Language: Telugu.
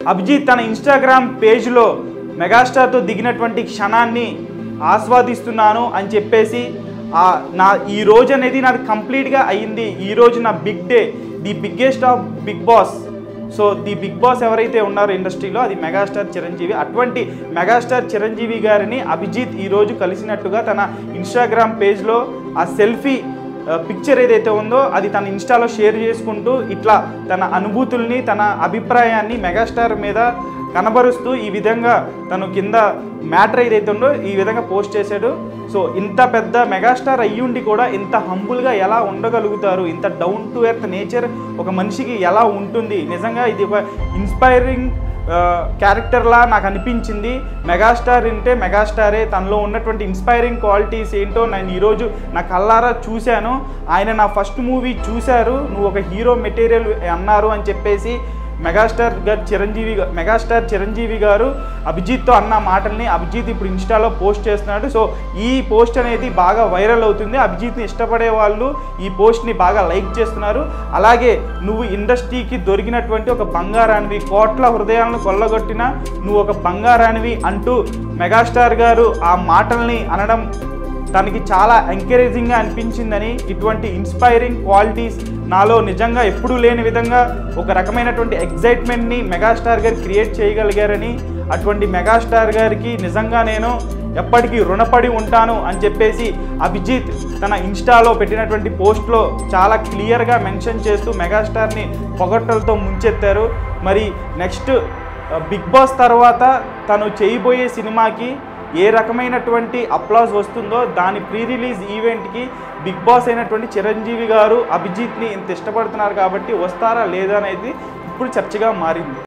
అభిజిత్ తన ఇన్స్టాగ్రామ్ పేజ్లో మెగాస్టార్తో దిగినటువంటి క్షణాన్ని ఆస్వాదిస్తున్నాను అని చెప్పేసి ఆ నా ఈ రోజు అనేది నాది కంప్లీట్గా అయ్యింది ఈ రోజు నా big day the biggest of big boss so the big boss ఎవరైతే ఉన్నారో ఇండస్ట్రీలో అది మెగాస్టార్ చిరంజీవి అటువంటి మెగాస్టార్ చిరంజీవి గారిని అభిజిత్ ఈరోజు కలిసినట్టుగా తన ఇన్స్టాగ్రామ్ పేజ్లో ఆ సెల్ఫీ పిక్చర్ ఏదైతే ఉందో అది తన ఇన్స్టాలో షేర్ చేసుకుంటూ ఇట్లా తన అనుభూతుల్ని తన అభిప్రాయాన్ని మెగాస్టార్ మీద కనబరుస్తూ ఈ విధంగా తను కింద మ్యాటర్ ఏదైతే ఉందో ఈ విధంగా పోస్ట్ చేశాడు సో ఇంత పెద్ద మెగాస్టార్ అయ్యుండి కూడా ఇంత హంబుల్గా ఎలా ఉండగలుగుతారు ఇంత డౌన్ టు ఎర్త్ నేచర్ ఒక మనిషికి ఎలా ఉంటుంది నిజంగా ఇది ఒక ఇన్స్పైరింగ్ క్యారెక్టర్లా నాకు అనిపించింది మెగాస్టార్ అంటే మెగాస్టారే తనలో ఉన్నటువంటి ఇన్స్పైరింగ్ క్వాలిటీస్ ఏంటో నేను ఈరోజు నా కల్లారా చూశాను ఆయన నా ఫస్ట్ మూవీ చూశారు నువ్వు ఒక హీరో మెటీరియల్ అన్నారు అని చెప్పేసి మెగాస్టార్ గారు చిరంజీవి గా- మెగాస్టార్ చిరంజీవి గారు అభిజిత్తో అన్న మాటల్ని అభిజిత్ ఇప్పుడు ఇన్స్టాలో పోస్ట్ చేస్తున్నాడు సో ఈ పోస్ట్ అనేది బాగా వైరల్ అవుతుంది అభిజిత్ని ఇష్టపడే వాళ్ళు ఈ పోస్ట్ని బాగా లైక్ చేస్తున్నారు అలాగే నువ్వు ఇండస్ట్రీకి దొరికినటువంటి ఒక బంగారానివి కోట్ల హృదయాలను కొల్లగొట్టిన నువ్వు ఒక బంగారానివి అంటూ మెగాస్టార్ గారు ఆ మాటల్ని అనడం తనకి చాలా ఎంకరేజింగ్గా అనిపించిందని ఇటువంటి ఇన్స్పైరింగ్ క్వాలిటీస్ నాలో నిజంగా ఎప్పుడూ లేని విధంగా ఒక రకమైనటువంటి ఎగ్జైట్మెంట్ని మెగాస్టార్ గారు క్రియేట్ చేయగలిగారని అటువంటి మెగాస్టార్ గారికి నిజంగా నేను ఎప్పటికీ రుణపడి ఉంటాను అని చెప్పేసి అభిజిత్ తన ఇన్స్టాలో పెట్టినటువంటి పోస్ట్లో చాలా క్లియర్గా మెన్షన్ చేస్తూ మెగాస్టార్ని పొగట్టలతో ముంచెత్తారు మరి నెక్స్ట్ బిగ్ బాస్ తర్వాత తను చేయబోయే సినిమాకి ఏ రకమైనటువంటి అప్లాజ్ వస్తుందో దాని ప్రీ రిలీజ్ ఈవెంట్కి బిగ్ బాస్ అయినటువంటి చిరంజీవి గారు అభిజిత్ని ఇంత ఇష్టపడుతున్నారు కాబట్టి వస్తారా లేదా అనేది ఇప్పుడు చర్చగా మారింది